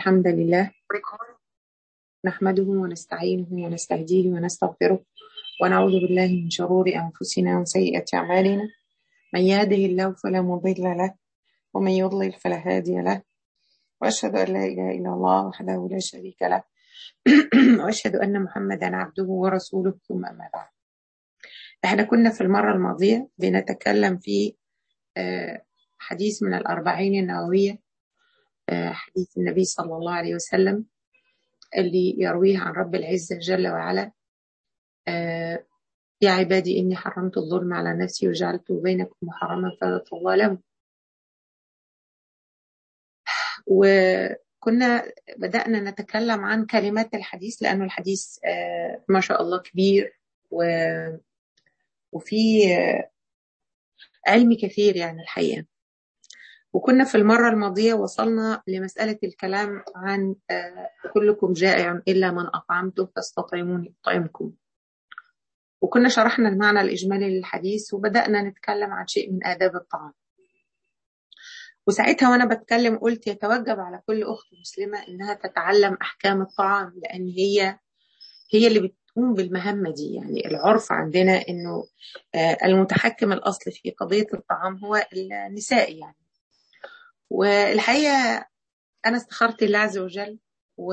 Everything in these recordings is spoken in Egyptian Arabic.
الحمد لله نحمده ونستعينه ونستهديه ونستغفره ونعوذ بالله من شرور أنفسنا وسيئات أعمالنا من يهده الله فلا مضل له ومن يضلل فلا هادي له وأشهد أن لا إله إلا الله وحده لا شريك له وأشهد أن محمدا عبده ورسوله ثم أما بعد احنا كنا في المرة الماضية بنتكلم في حديث من الأربعين النووية حديث النبي صلى الله عليه وسلم اللي يرويه عن رب العزة جل وعلا يا عبادي إني حرمت الظلم على نفسي وجعلته بينكم محرما فلا تظالموا وكنا بدأنا نتكلم عن كلمات الحديث لأنه الحديث ما شاء الله كبير و وفي علم كثير يعني الحقيقة وكنا في المرة الماضية وصلنا لمسألة الكلام عن كلكم جائع إلا من أطعمته فاستطعموني أطعمكم وكنا شرحنا المعنى الإجمالي للحديث وبدأنا نتكلم عن شيء من آداب الطعام وساعتها وأنا بتكلم قلت يتوجب على كل أخت مسلمة إنها تتعلم أحكام الطعام لأن هي هي اللي بتقوم بالمهمة دي يعني العرف عندنا إنه المتحكم الأصلي في قضية الطعام هو النساء يعني والحقيقة أنا استخرت الله عز وجل و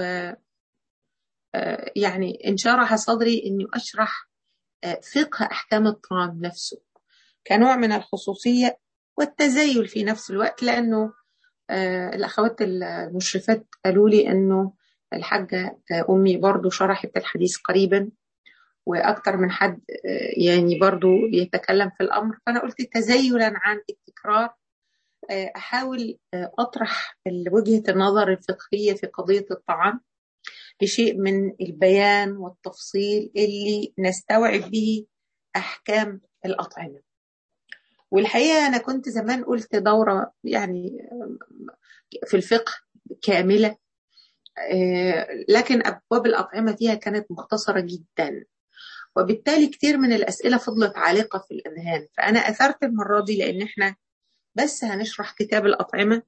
يعني انشرح صدري إني أشرح فقه أحكام الطعام نفسه كنوع من الخصوصية والتزيل في نفس الوقت لأنه الأخوات المشرفات قالوا لي أنه الحاجة أمي برضو شرحت الحديث قريبا وأكثر من حد يعني برضو يتكلم في الأمر فأنا قلت تزيلا عن التكرار أحاول أطرح وجهة النظر الفقهية في قضية الطعام بشيء من البيان والتفصيل اللي نستوعب به أحكام الأطعمة والحقيقة أنا كنت زمان قلت دورة يعني في الفقه كاملة لكن أبواب الأطعمة فيها كانت مختصرة جدا وبالتالي كتير من الأسئلة فضلت عالقة في الأذهان فأنا أثرت المرة دي لأن إحنا بس هنشرح كتاب الأطعمة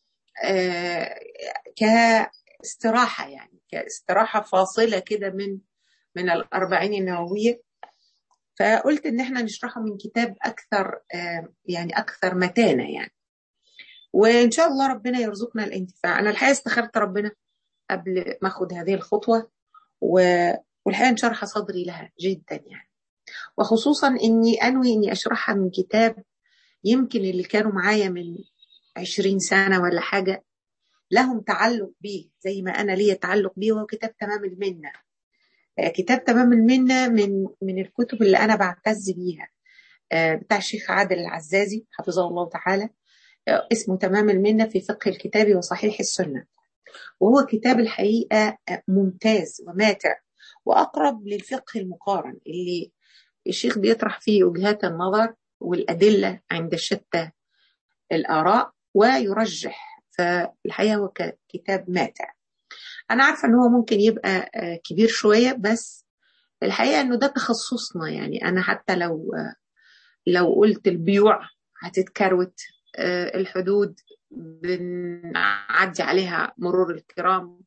كاستراحة يعني كاستراحة فاصلة كده من من الأربعين النووية فقلت إن إحنا نشرحه من كتاب أكثر يعني أكثر متانة يعني وإن شاء الله ربنا يرزقنا الانتفاع أنا الحقيقة استخرت ربنا قبل ما أخذ هذه الخطوة والحقيقة انشرح صدري لها جدا يعني وخصوصا إني أنوي إني أشرحها من كتاب يمكن اللي كانوا معايا من عشرين سنة ولا حاجة لهم تعلق بيه زي ما أنا ليا تعلق بيه وهو كتاب تمام المنة كتاب تمام المنة من من الكتب اللي أنا بعتز بيها بتاع الشيخ عادل العزازي حفظه الله تعالى اسمه تمام المنة في فقه الكتاب وصحيح السنة وهو كتاب الحقيقة ممتاز وماتع وأقرب للفقه المقارن اللي الشيخ بيطرح فيه وجهات النظر والأدلة عند شتى الآراء ويرجح فالحقيقة هو كتاب ماتع أنا عارفة أنه هو ممكن يبقى كبير شوية بس الحقيقة أنه ده تخصصنا يعني أنا حتى لو لو قلت البيوع هتتكروت الحدود بنعدي عليها مرور الكرام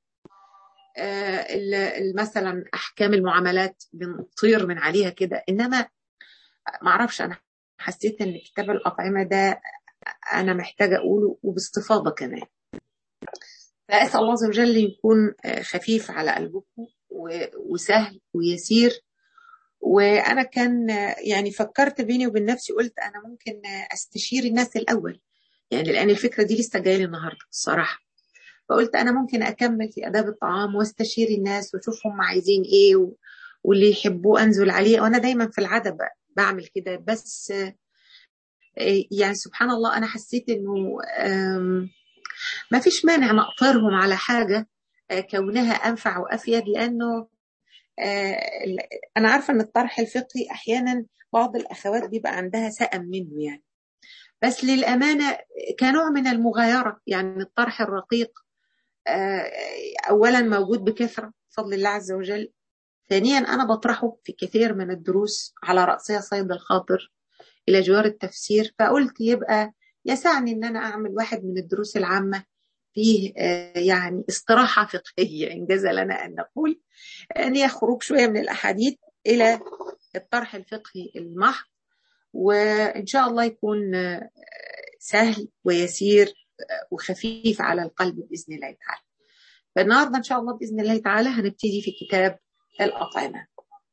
مثلا أحكام المعاملات بنطير من عليها كده إنما معرفش أنا حسيت ان كتاب الاطعمه ده انا محتاجه اقوله وباستفاضه كمان فاسال الله عز وجل يكون خفيف على قلبكم وسهل ويسير وانا كان يعني فكرت بيني وبين نفسي قلت انا ممكن استشير الناس الاول يعني لان الفكره دي لسه جايه لي النهارده الصراحه فقلت انا ممكن اكمل في اداب الطعام واستشير الناس واشوف هم عايزين ايه واللي يحبوه انزل عليه وانا دايما في العاده بعمل كده بس يعني سبحان الله أنا حسيت إنه ما فيش مانع نقطرهم على حاجة كونها أنفع وأفيد لأنه أنا عارفة إن الطرح الفقهي أحيانا بعض الأخوات بيبقى عندها سأم منه يعني بس للأمانة كنوع من المغايرة يعني الطرح الرقيق أولا موجود بكثرة بفضل الله عز وجل ثانيا أنا بطرحه في كثير من الدروس على رأسها صيد الخاطر إلى جوار التفسير فقلت يبقى يسعني إن أنا أعمل واحد من الدروس العامة فيه يعني استراحة فقهية إنجاز لنا أن نقول أن يخرج شوية من الأحاديث إلى الطرح الفقهي المحض وإن شاء الله يكون سهل ويسير وخفيف على القلب بإذن الله تعالى فالنهاردة إن شاء الله بإذن الله تعالى هنبتدي في كتاب الأطعمة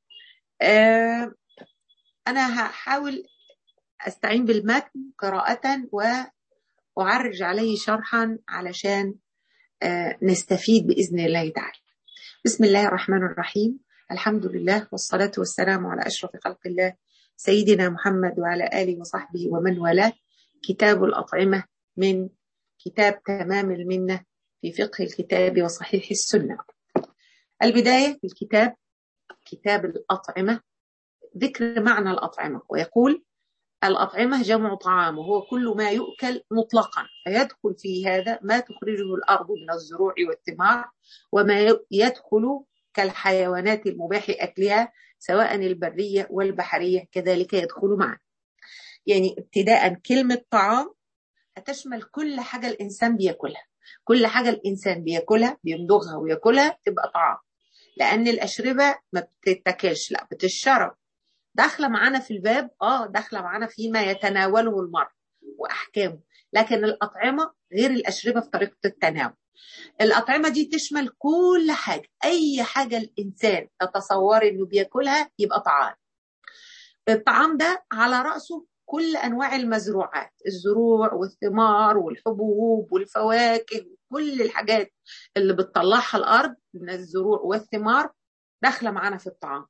أنا هحاول أستعين بالمتن قراءة وأعرج عليه شرحا علشان نستفيد بإذن الله تعالى بسم الله الرحمن الرحيم الحمد لله والصلاة والسلام على أشرف خلق الله سيدنا محمد وعلى آله وصحبه ومن والاه كتاب الأطعمة من كتاب تمام المنة في فقه الكتاب وصحيح السنة البداية في الكتاب كتاب الأطعمة ذكر معنى الأطعمة ويقول الأطعمة جمع طعام وهو كل ما يؤكل مطلقا فيدخل في هذا ما تخرجه الأرض من الزروع والثمار وما يدخل كالحيوانات المباح أكلها سواء البرية والبحرية كذلك يدخل معا يعني ابتداء كلمة طعام هتشمل كل حاجة الإنسان بياكلها كل حاجة الإنسان بياكلها بيمضغها وياكلها تبقى طعام لأن الأشربة ما بتتاكلش لا بتشرب داخلة معانا في الباب اه داخلة معانا فيما يتناوله المرء وأحكامه لكن الأطعمة غير الأشربة في طريقة التناول الأطعمة دي تشمل كل حاجة أي حاجة الإنسان تتصور إنه بياكلها يبقى طعام الطعام ده على رأسه كل أنواع المزروعات الزروع والثمار والحبوب والفواكه كل الحاجات اللي بتطلعها الأرض من الزروع والثمار داخلة معانا في الطعام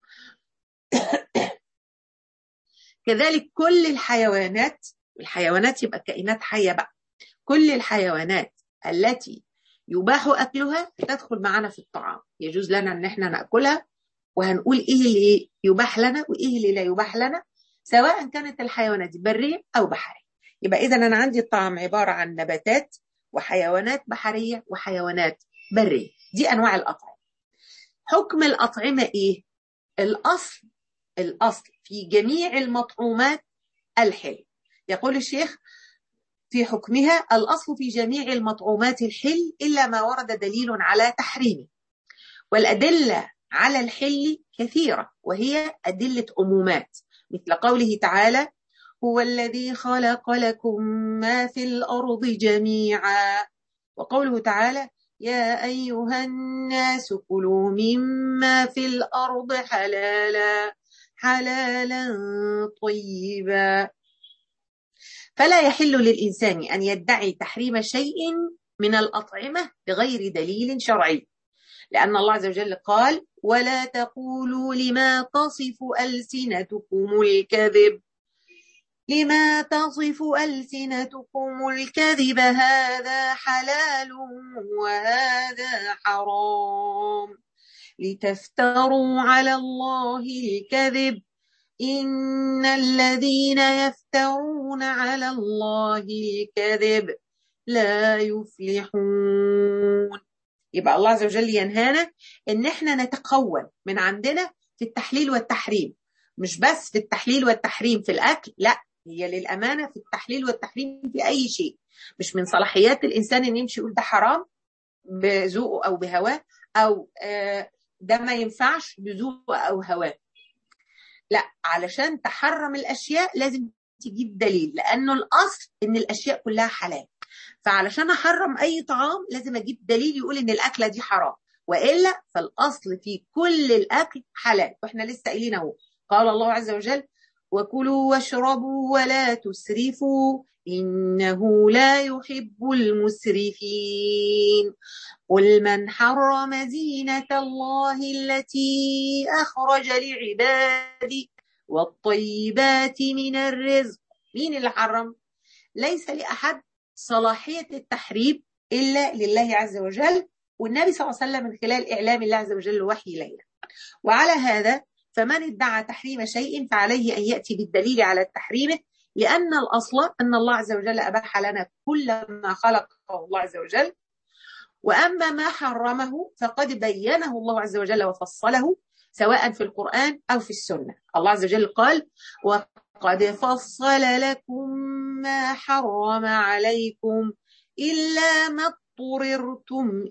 كذلك كل الحيوانات الحيوانات يبقى كائنات حية بقى كل الحيوانات التي يباح أكلها تدخل معنا في الطعام يجوز لنا أن احنا نأكلها وهنقول إيه اللي يباح لنا وإيه اللي لا يباح لنا سواء كانت الحيوانات برية أو بحرية يبقى إذا أنا عندي الطعام عبارة عن نباتات وحيوانات بحرية وحيوانات برية دي أنواع الأطعمة حكم الأطعمة إيه؟ الأصل الأصل في جميع المطعومات الحل يقول الشيخ في حكمها الأصل في جميع المطعومات الحل إلا ما ورد دليل على تحريمه والأدلة على الحل كثيرة وهي أدلة عمومات مثل قوله تعالى هو الذي خلق لكم ما في الأرض جميعا وقوله تعالى يا أيها الناس كلوا مما في الأرض حلالا حلالا طيبا فلا يحل للإنسان أن يدعي تحريم شيء من الأطعمة بغير دليل شرعي لأن الله عز وجل قال ولا تقولوا لما تصف ألسنتكم الكذب لما تصف ألسنتكم الكذب هذا حلال وهذا حرام لتفتروا على الله الكذب إن الذين يفترون على الله الكذب لا يفلحون يبقى الله عز وجل ينهانا ان احنا نتقول من عندنا في التحليل والتحريم مش بس في التحليل والتحريم في الاكل لا هي للامانه في التحليل والتحريم في اي شيء مش من صلاحيات الانسان ان يمشي يقول ده حرام بذوقه او بهواه او ده ما ينفعش بذوقه او هواه لا علشان تحرم الاشياء لازم تجيب دليل لانه الاصل ان الاشياء كلها حلال فعلشان احرم اي طعام لازم اجيب دليل يقول ان الاكله دي حرام والا فالاصل في كل الاكل حلال واحنا لسه قايلين اهو قال الله عز وجل وكلوا واشربوا ولا تسرفوا انه لا يحب المسرفين قل من حرم زينه الله التي اخرج لعباده والطيبات من الرزق مين اللي حرم ليس لاحد صلاحية التحريم إلا لله عز وجل والنبي صلى الله عليه وسلم من خلال إعلام الله عز وجل وحي إلينا وعلى هذا فمن ادعى تحريم شيء فعليه أن يأتي بالدليل على تحريمه لأن الأصل أن الله عز وجل أباح لنا كل ما خلقه الله عز وجل وأما ما حرمه فقد بينه الله عز وجل وفصله سواء في القرآن أو في السنة الله عز وجل قال قد فصل لكم ما حرم عليكم إلا ما اضطررتم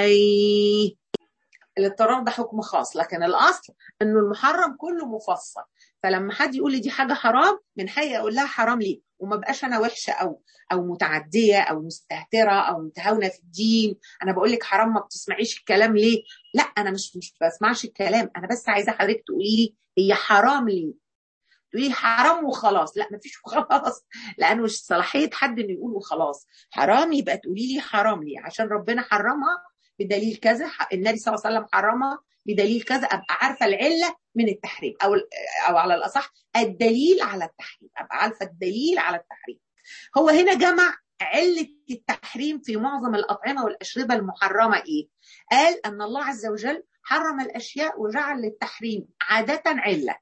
إليه الاضطرار ده حكم خاص لكن الأصل أنه المحرم كله مفصل فلما حد يقول لي دي حاجة حرام من حقيقة أقول لها حرام ليه وما بقاش أنا وحشة أو أو متعدية أو مستهترة أو متهاونة في الدين أنا بقول لك حرام ما بتسمعيش الكلام ليه لا أنا مش مش بسمعش الكلام أنا بس عايزة حضرتك تقولي لي هي حرام ليه تقولي حرام وخلاص لا مفيش وخلاص لانه مش صلاحيه حد انه يقول وخلاص حرام يبقى تقولي لي حرام ليه عشان ربنا حرمها بدليل كذا النبي صلى الله عليه وسلم حرمها بدليل كذا ابقى عارفه العله من التحريم او او على الاصح الدليل على التحريم ابقى عارفه الدليل على التحريم هو هنا جمع علة التحريم في معظم الأطعمة والأشربة المحرمة إيه؟ قال أن الله عز وجل حرم الأشياء وجعل للتحريم عادة علة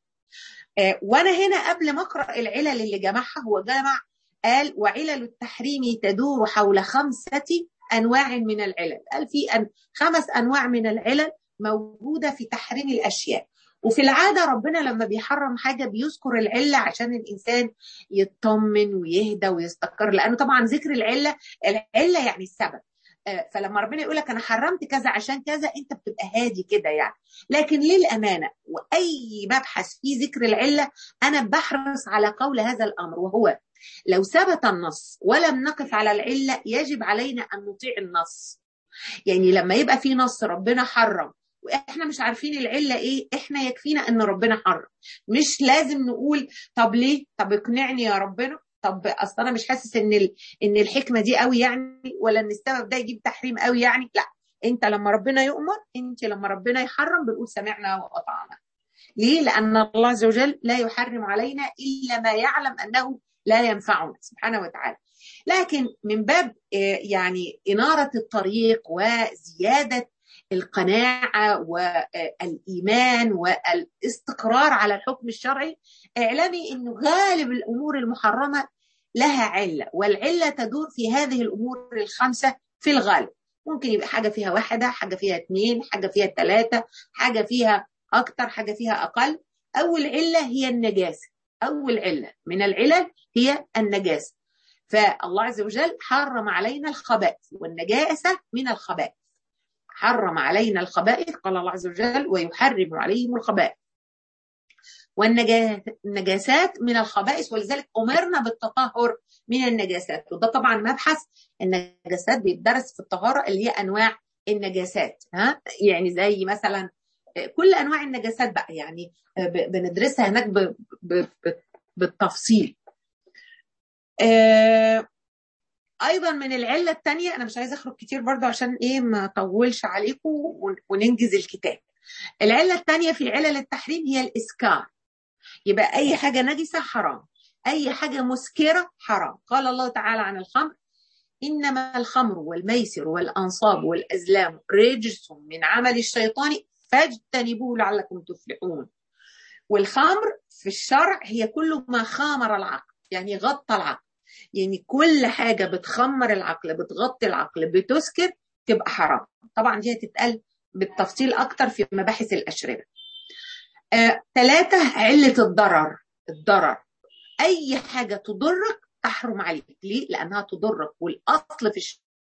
وانا هنا قبل ما اقرا العلل اللي جمعها هو جمع قال وعلل التحريم تدور حول خمسه انواع من العلل قال في أن خمس انواع من العلل موجوده في تحريم الاشياء وفي العاده ربنا لما بيحرم حاجه بيذكر العله عشان الانسان يطمن ويهدى ويستقر لانه طبعا ذكر العله العله يعني السبب فلما ربنا يقول لك انا حرمت كذا عشان كذا انت بتبقى هادي كده يعني لكن للامانه واي مبحث في ذكر العله انا بحرص على قول هذا الامر وهو لو ثبت النص ولم نقف على العله يجب علينا ان نطيع النص يعني لما يبقى في نص ربنا حرم واحنا مش عارفين العله ايه احنا يكفينا ان ربنا حرم مش لازم نقول طب ليه طب اقنعني يا ربنا طب اصل انا مش حاسس ان ان الحكمه دي قوي يعني ولا ان السبب ده يجيب تحريم قوي يعني لا انت لما ربنا يؤمر انت لما ربنا يحرم بنقول سمعنا واطعنا ليه لان الله عز وجل لا يحرم علينا الا ما يعلم انه لا ينفعنا سبحانه وتعالى لكن من باب يعني اناره الطريق وزياده القناعه والايمان والاستقرار على الحكم الشرعي اعلمي انه غالب الامور المحرمه لها عله والعله تدور في هذه الامور الخمسه في الغالب ممكن يبقى حاجه فيها واحده حاجه فيها اثنين حاجه فيها ثلاثه حاجه فيها اكتر حاجه فيها اقل اول عله هي النجاسه اول عله من العلل هي النجاسه فالله عز وجل حرم علينا الخبائث والنجاسه من الخبائث حرم علينا الخبائث قال الله عز وجل ويحرم عليهم الخبائث والنجاسات من الخبائث ولذلك امرنا بالتطهر من النجاسات وده طبعا مبحث النجاسات بيدرس في الطهاره اللي هي انواع النجاسات ها يعني زي مثلا كل انواع النجاسات بقى يعني بندرسها هناك ب... ب... ب... بالتفصيل آه ايضا من العله الثانيه انا مش عايزه اخرج كتير برضه عشان ايه ما اطولش عليكم وننجز الكتاب العله الثانيه في علل التحريم هي الاسكار يبقى اي حاجه نجسه حرام اي حاجه مسكره حرام قال الله تعالى عن الخمر انما الخمر والميسر والانصاب والازلام رجس من عمل الشيطان فاجتنبوه لعلكم تفلحون والخمر في الشرع هي كل ما خامر العقل يعني غطى العقل يعني كل حاجه بتخمر العقل بتغطي العقل بتسكر تبقى حرام طبعا دي هتتقال بالتفصيل اكتر في مباحث الاشربه ثلاثة آه، علة الضرر الضرر أي حاجة تضرك تحرم عليك ليه؟ لأنها تضرك والأصل في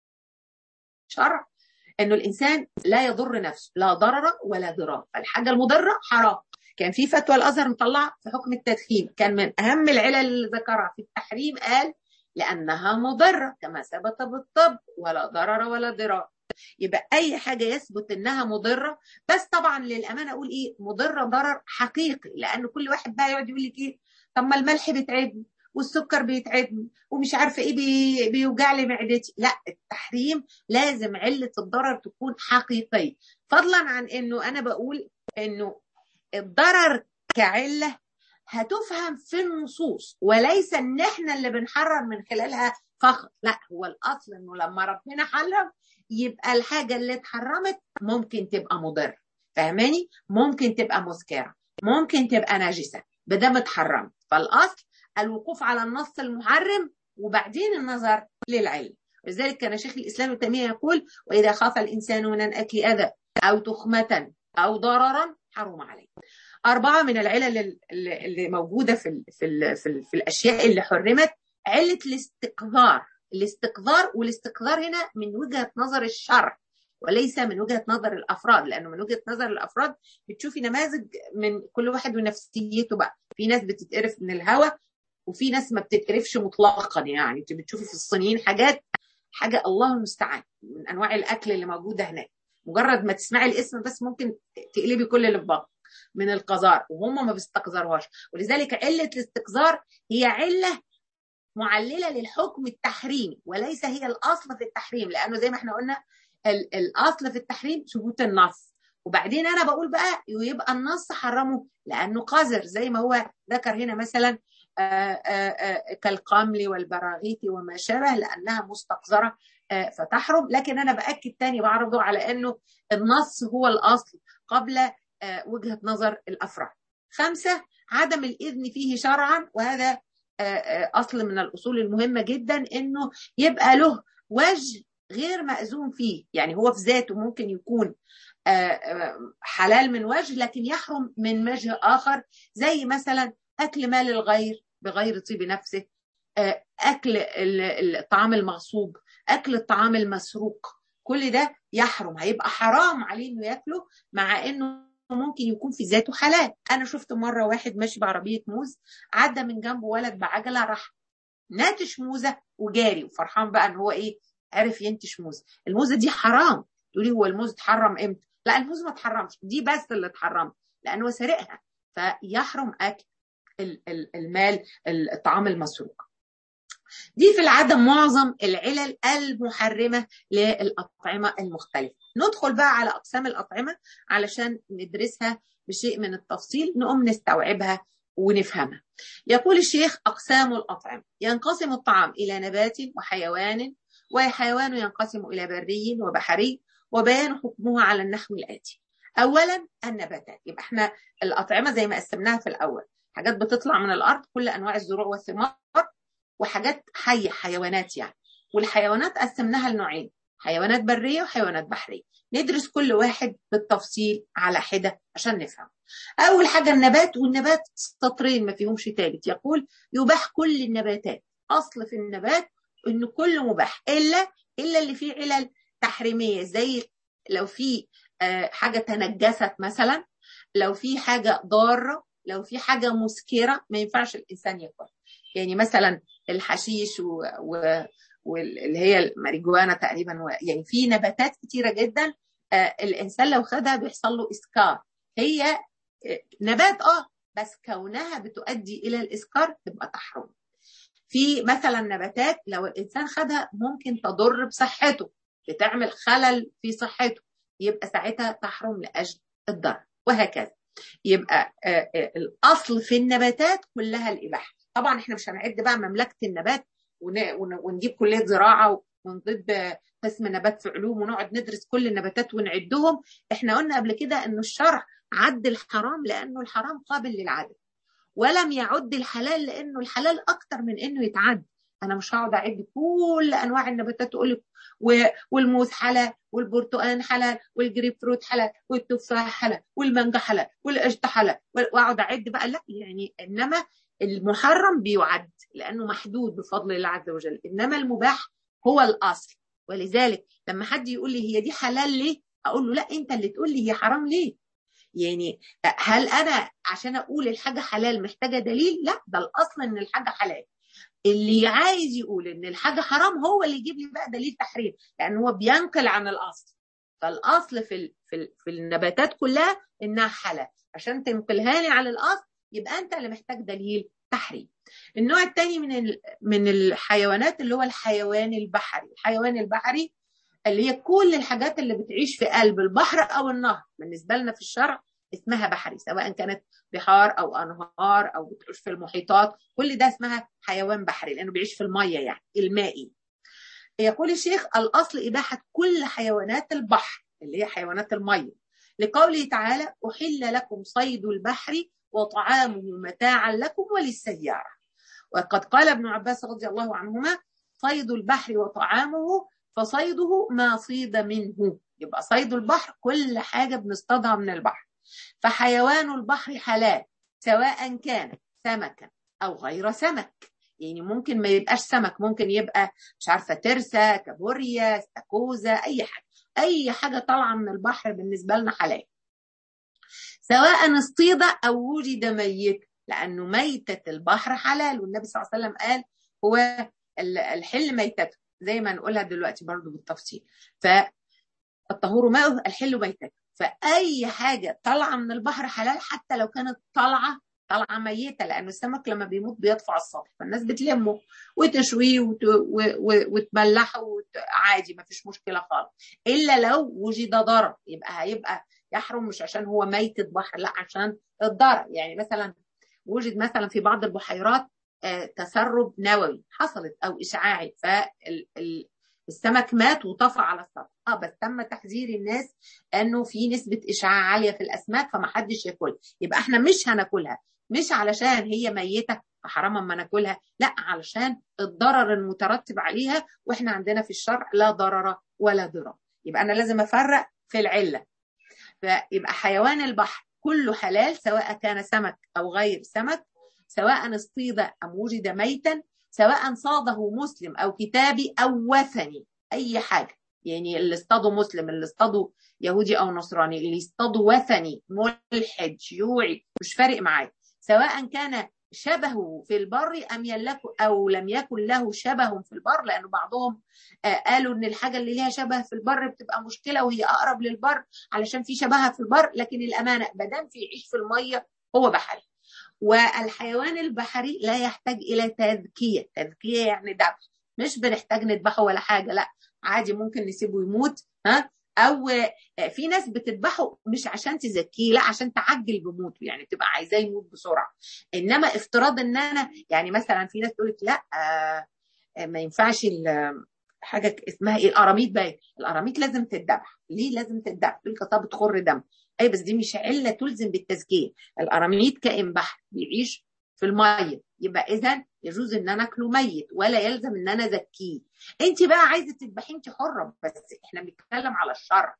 الشرع أنه الإنسان لا يضر نفسه لا ضرر ولا ضرار فالحاجة المضرة حرام كان في فتوى الازهر مطلعه في حكم التدخين كان من اهم العلل اللي ذكرها في التحريم قال لانها مضره كما ثبت بالطب ولا ضرر ولا ضرار يبقى اي حاجه يثبت انها مضره بس طبعا للامانه اقول ايه مضره ضرر حقيقي لان كل واحد بقى يقعد يقول لك ايه طب ما الملح بيتعبني والسكر بيتعبني ومش عارفه ايه بي بيوجع لي معدتي لا التحريم لازم عله الضرر تكون حقيقيه فضلا عن انه انا بقول انه الضرر كعله هتفهم في النصوص وليس ان احنا اللي بنحرم من خلالها فقط لا هو الاصل انه لما ربنا حرم يبقى الحاجه اللي اتحرمت ممكن تبقى مضره فاهماني ممكن تبقى مسكره ممكن تبقى نجسه بدم اتحرمت فالاصل الوقوف على النص المحرم وبعدين النظر للعلم لذلك كان شيخ الاسلام ابن تيميه يقول واذا خاف الانسان من اكل اذى او تخمه او ضررا حرم عليه أربعة من العلل اللي موجودة في ال في ال في, ال في الأشياء اللي حرمت علة الاستقذار الاستقذار والاستقذار هنا من وجهه نظر الشرع وليس من وجهه نظر الافراد لانه من وجهه نظر الافراد بتشوفي نماذج من كل واحد ونفسيته بقى في ناس بتتقرف من الهوى وفي ناس ما بتتقرفش مطلقا يعني انت بتشوفي في الصينيين حاجات حاجه الله المستعان من انواع الاكل اللي موجوده هناك مجرد ما تسمعي الاسم بس ممكن تقلبي كل اللي في بطنك من القذار وهم ما بيستقذروهاش ولذلك عله الاستقذار هي عله معلله للحكم التحريمي وليس هي الاصل في التحريم لانه زي ما احنا قلنا الاصل في التحريم ثبوت النص وبعدين انا بقول بقى يبقى النص حرمه لانه قذر زي ما هو ذكر هنا مثلا آآ آآ كالقمل والبراغيث وما شابه لانها مستقذره فتحرم لكن انا باكد تاني بعرضه على انه النص هو الاصل قبل وجهه نظر الافراد خمسه عدم الاذن فيه شرعا وهذا اصل من الاصول المهمه جدا انه يبقى له وجه غير مأذون فيه يعني هو في ذاته ممكن يكون حلال من وجه لكن يحرم من وجه آخر زي مثلا أكل مال الغير بغير طيب نفسه أكل الطعام المغصوب أكل الطعام المسروق كل ده يحرم هيبقى حرام عليه انه ياكله مع انه ممكن يكون في ذاته حلال انا شفت مره واحد ماشي بعربيه موز عدى من جنبه ولد بعجله راح ناتش موزه وجاري وفرحان بقى ان هو ايه عرف ينتش موزه الموزه دي حرام تقولي هو الموز اتحرم امتى لا الموز ما اتحرمش دي بس اللي اتحرمت لانه سرقها فيحرم اكل المال الطعام المسروق دي في العادة معظم العلل المحرمة للأطعمة المختلفة ندخل بقى على أقسام الأطعمة علشان ندرسها بشيء من التفصيل نقوم نستوعبها ونفهمها يقول الشيخ أقسام الأطعمة ينقسم الطعام إلى نبات وحيوان وحيوان ينقسم إلى بري وبحري وبيان حكمها على النحو الآتي أولا النباتات يبقى احنا الأطعمة زي ما قسمناها في الأول حاجات بتطلع من الأرض كل أنواع الزروع والثمار وحاجات حية حيوانات يعني والحيوانات قسمناها لنوعين حيوانات برية وحيوانات بحرية ندرس كل واحد بالتفصيل على حدة عشان نفهم أول حاجة النبات والنبات سطرين ما فيهمش تالت يقول يباح كل النباتات أصل في النبات إنه كله مباح إلا إلا اللي فيه علل تحريمية زي لو في حاجة تنجست مثلا لو في حاجة ضارة لو في حاجة مسكرة ما ينفعش الإنسان ياكل يعني مثلا الحشيش و... و... واللي هي الماريجوانا تقريبا و... يعني في نباتات كتيره جدا آه الانسان لو خدها بيحصل له اسكار هي آه نبات اه بس كونها بتؤدي الى الاسكار تبقى تحرم في مثلا نباتات لو الانسان خدها ممكن تضر بصحته بتعمل خلل في صحته يبقى ساعتها تحرم لاجل الضرر وهكذا يبقى آه الاصل في النباتات كلها الاباحه طبعا احنا مش هنعد بقى مملكه النبات ونجيب كليه زراعه ونضيف قسم نبات في علوم ونقعد ندرس كل النباتات ونعدهم احنا قلنا قبل كده انه الشرع عد الحرام لانه الحرام قابل للعدد ولم يعد الحلال لانه الحلال اكتر من انه يتعد انا مش هقعد اعد كل انواع النباتات واقول لك والموز حلال والبرتقال حلال والجريب فروت حلال والتفاح حلال والمانجا حلال والقشطه حلال واقعد اعد بقى لا يعني انما المحرم بيعد لانه محدود بفضل الله عز وجل انما المباح هو الاصل ولذلك لما حد يقول لي هي دي حلال ليه اقول له لا انت اللي تقول لي هي حرام ليه يعني هل انا عشان اقول الحاجه حلال محتاجه دليل لا ده الاصل ان الحاجه حلال اللي عايز يقول ان الحاجه حرام هو اللي يجيب لي بقى دليل تحريم لان هو بينقل عن الاصل فالاصل في ال في, ال في النباتات كلها انها حلال عشان تنقلها لي على الاصل يبقى انت اللي محتاج دليل تحريم النوع الثاني من من الحيوانات اللي هو الحيوان البحري الحيوان البحري اللي هي كل الحاجات اللي بتعيش في قلب البحر او النهر بالنسبه لنا في الشرع اسمها بحري سواء كانت بحار او انهار او بتعيش في المحيطات كل ده اسمها حيوان بحري لانه بيعيش في الميه يعني المائي يقول الشيخ الاصل اباحه كل حيوانات البحر اللي هي حيوانات الميه لقوله تعالى احل لكم صيد البحر وطعامه متاعا لكم وللسيارة وقد قال ابن عباس رضي الله عنهما صيد البحر وطعامه فصيده ما صيد منه يبقى صيد البحر كل حاجة بنصطادها من البحر فحيوان البحر حلال سواء كان سمكا أو غير سمك يعني ممكن ما يبقاش سمك ممكن يبقى مش عارفه ترسه كابوريا استاكوزا اي حاجه اي حاجه طالعه من البحر بالنسبه لنا حلال سواء اصطيد او وجد ميت لانه ميته البحر حلال والنبي صلى الله عليه وسلم قال هو الحل ميتته زي ما نقولها دلوقتي برضو بالتفصيل فالطهور ماءه الحل ميتته فاي حاجه طالعه من البحر حلال حتى لو كانت طالعه طالعه ميته لانه السمك لما بيموت بيطفو على السطح فالناس بتلمه وتشويه وت... و... و... وتملحه وت... عادي ما فيش مشكله خالص الا لو وجد ضرر يبقى هيبقى يحرم مش عشان هو ميتة بحر لا عشان الضرر يعني مثلا وجد مثلا في بعض البحيرات آه تسرب نووي حصلت او اشعاعي فالسمك مات وطفى على السطح اه بس تم تحذير الناس انه في نسبه اشعاع عاليه في الاسماك فما حدش ياكلها يبقى احنا مش هناكلها مش علشان هي ميته فحرام اما ناكلها لا علشان الضرر المترتب عليها واحنا عندنا في الشرع لا ضرر ولا ضرر يبقى انا لازم افرق في العله فيبقى حيوان البحر كله حلال سواء كان سمك او غير سمك سواء اصطيد ام وجد ميتا سواء صاده مسلم او كتابي او وثني اي حاجه يعني اللي اصطادوا مسلم اللي اصطادوا يهودي او نصراني اللي اصطادوا وثني ملحد شيوعي مش فارق معايا سواء كان شبهه في البر ام يلك او لم يكن له شبه في البر لانه بعضهم قالوا ان الحاجه اللي ليها شبه في البر بتبقى مشكله وهي اقرب للبر علشان في شبهها في البر لكن الامانه ما دام في يعيش في الميه هو بحري والحيوان البحري لا يحتاج الى تذكيه تذكيه يعني ذبح مش بنحتاج نذبحه ولا حاجه لا عادي ممكن نسيبه يموت ها او في ناس بتذبحه مش عشان تزكيه لا عشان تعجل بموته يعني تبقى عايزاه يموت بسرعه انما افتراض ان انا يعني مثلا في ناس تقول لك لا آه ما ينفعش حاجه اسمها ايه القراميط باين القراميط لازم تتذبح ليه لازم تتذبح تقول لك طب بتخر دم اي بس دي مش عله تلزم بالتزكيه القراميط كائن بحر بيعيش في الميه يبقى اذا يجوز ان انا اكله ميت ولا يلزم ان انا ازكيه انت بقى عايزه تذبحيه انت حره بس احنا بنتكلم على الشرع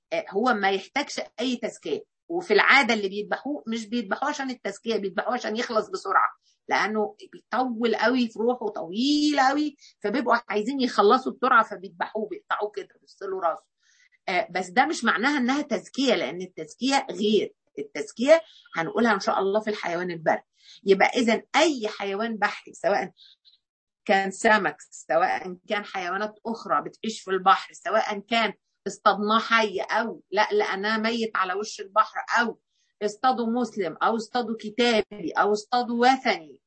هو ما يحتاجش اي تزكيه وفي العاده اللي بيذبحوه مش بيذبحوه عشان التزكيه بيذبحوه عشان يخلص بسرعه لانه بيطول قوي في روحه طويل قوي فبيبقوا عايزين يخلصوا بسرعه فبيذبحوه بيقطعوه كده بيفصلوا راسه بس ده مش معناها انها تزكيه لان التزكيه غير التزكيه هنقولها ان شاء الله في الحيوان البري يبقى اذا اي حيوان بحري سواء كان سمك سواء كان حيوانات اخرى بتعيش في البحر سواء كان اصطادناه حي او لا لانها ميت على وش البحر او اصطادوا مسلم او اصطادوا كتابي او اصطادوا وثني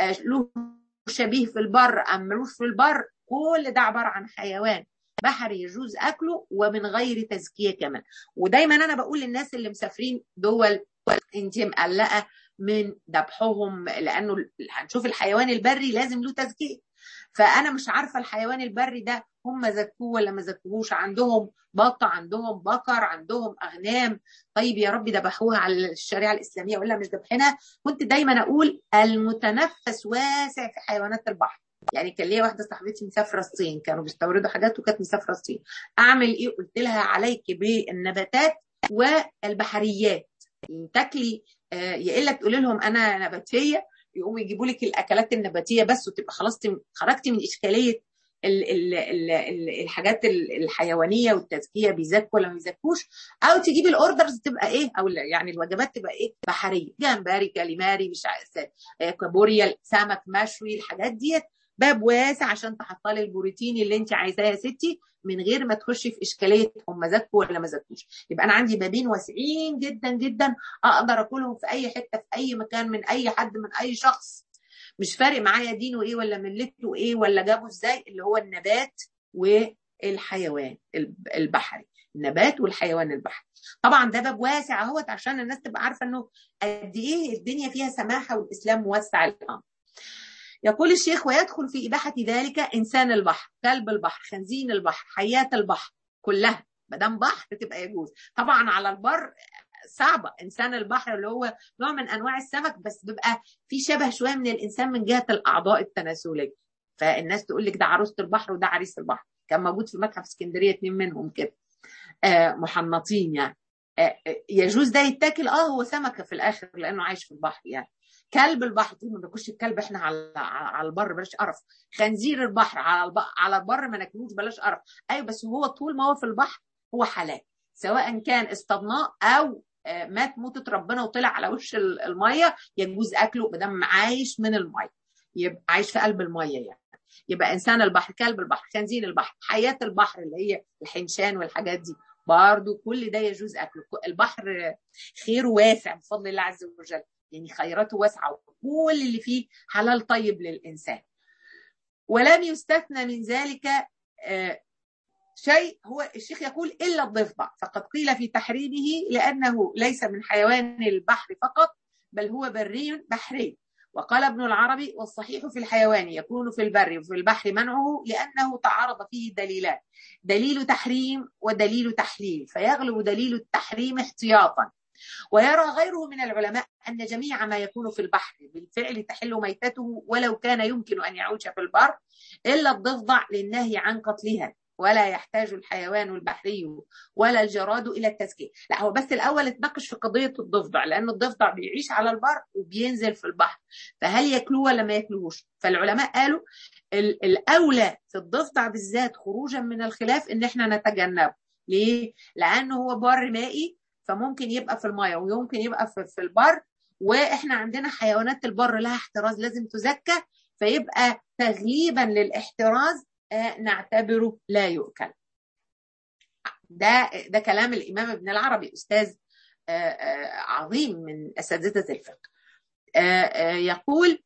له شبيه في البر ام ملوش في البر كل ده عباره عن حيوان بحري يجوز اكله ومن غير تزكيه كمان ودايما انا بقول للناس اللي مسافرين دول انت مقلقه من ذبحهم لانه هنشوف الحيوان البري لازم له تزكيه فانا مش عارفه الحيوان البري ده هم زكوه ولا ما زكوهوش عندهم بط عندهم بقر عندهم اغنام طيب يا رب ذبحوها على الشريعه الاسلاميه ولا مش ذبحينها كنت دايما اقول المتنفس واسع في حيوانات البحر يعني كان ليا واحده صاحبتي مسافره الصين كانوا بيستوردوا حاجات وكانت مسافره الصين اعمل ايه قلت لها عليك بالنباتات والبحريات تاكلي يا الا تقولي لهم انا نباتيه يقوموا يجيبوا لك الاكلات النباتيه بس وتبقى خلاص خرجتي من اشكاليه ال ال ال ال الحاجات الحيوانيه والتزكيه بيزكوا ولا ما بيزكوش او تجيبي الاوردرز تبقى ايه او يعني الوجبات تبقى ايه بحريه جمبري كاليماري مش كابوريا سمك مشوي الحاجات ديت باب واسع عشان تحطي لي البروتين اللي انت عايزاه يا ستي من غير ما تخشي في اشكاليه هم زكوا ولا ما زكوش يبقى انا عندي بابين واسعين جدا جدا اقدر اكلهم في اي حته في اي مكان من اي حد من اي شخص مش فارق معايا دينه ايه ولا ملته ايه ولا جابه ازاي اللي هو النبات والحيوان البحري النبات والحيوان البحري طبعا ده باب واسع اهوت عشان الناس تبقى عارفه انه قد ايه الدنيا فيها سماحه والاسلام موسع الامر يقول الشيخ ويدخل في إباحة ذلك إنسان البحر كلب البحر خنزين البحر حياة البحر كلها ما دام بحر تبقى يجوز طبعا على البر صعبة إنسان البحر اللي هو نوع من أنواع السمك بس بيبقى في شبه شوية من الإنسان من جهة الأعضاء التناسلية فالناس تقول لك ده عروسة البحر وده عريس البحر كان موجود في متحف اسكندرية اتنين منهم كده آه محنطين يعني آه يجوز ده يتاكل اه هو سمكة في الآخر لأنه عايش في البحر يعني كلب البحر ما بياكلش الكلب احنا على على البر بلاش قرف خنزير البحر على الب... على البر ما ناكلوش بلاش قرف ايوه بس هو طول ما هو في البحر هو حلال سواء كان اصطادناه او مات موتة ربنا وطلع على وش الميه يجوز اكله ما دام عايش من الميه يبقى عايش في قلب الميه يعني يبقى انسان البحر كلب البحر خنزير البحر حياه البحر اللي هي الحنشان والحاجات دي برضه كل ده يجوز اكله البحر خير واسع بفضل الله عز وجل يعني خيراته واسعه وكل اللي فيه حلال طيب للانسان ولم يستثنى من ذلك شيء هو الشيخ يقول الا الضفدع فقد قيل في تحريمه لانه ليس من حيوان البحر فقط بل هو بري بحري وقال ابن العربي والصحيح في الحيوان يكون في البر وفي البحر منعه لأنه تعارض فيه دليلان دليل تحريم ودليل تحليل فيغلب دليل التحريم احتياطا ويرى غيره من العلماء أن جميع ما يكون في البحر بالفعل تحل ميتته ولو كان يمكن أن يعوش في البر إلا الضفدع للنهي عن قتلها ولا يحتاج الحيوان البحري ولا الجراد الى التزكيه لا هو بس الاول اتناقش في قضيه الضفدع لان الضفدع بيعيش على البر وبينزل في البحر فهل ياكلوه ولا ما ياكلوهوش فالعلماء قالوا الاولى في الضفدع بالذات خروجا من الخلاف ان احنا نتجنبه ليه لانه هو بر مائي فممكن يبقى في الميه ويمكن يبقى في, في البر واحنا عندنا حيوانات البر لها احتراز لازم تزكى فيبقى تغليبا للاحتراز نعتبره لا يؤكل ده ده كلام الامام ابن العربي استاذ عظيم من اساتذه الفقه يقول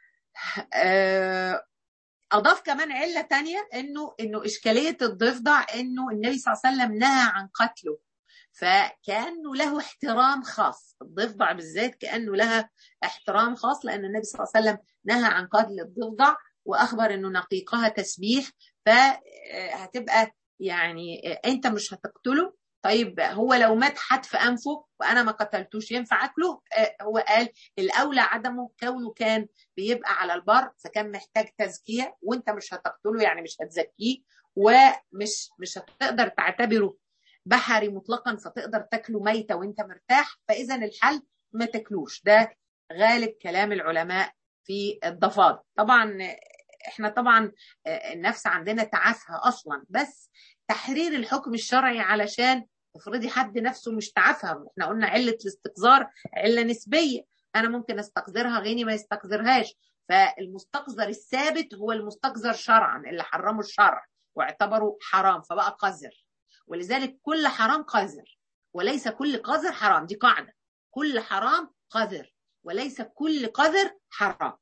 اضاف كمان عله تانية انه انه اشكاليه الضفدع انه النبي صلى الله عليه وسلم نهى عن قتله فكانه له احترام خاص الضفدع بالذات كانه لها احترام خاص لان النبي صلى الله عليه وسلم نهى عن قتل الضفدع واخبر انه نقيقها تسبيح فهتبقى يعني انت مش هتقتله طيب هو لو مات حد في انفه وانا ما قتلتوش ينفع اكله هو قال الاولى عدمه كونه كان بيبقى على البر فكان محتاج تزكيه وانت مش هتقتله يعني مش هتزكيه ومش مش هتقدر تعتبره بحري مطلقا فتقدر تاكله ميته وانت مرتاح فاذا الحل ما تاكلوش ده غالب كلام العلماء في الضفادع طبعا احنا طبعا النفس عندنا تعافها اصلا بس تحرير الحكم الشرعي علشان افرضي حد نفسه مش تعافها احنا قلنا عله الاستقذار عله نسبيه انا ممكن استقذرها غيري ما يستقذرهاش فالمستقذر الثابت هو المستقذر شرعا اللي حرمه الشرع واعتبره حرام فبقى قذر ولذلك كل حرام قذر وليس كل قذر حرام دي قاعده كل حرام قذر وليس كل قذر حرام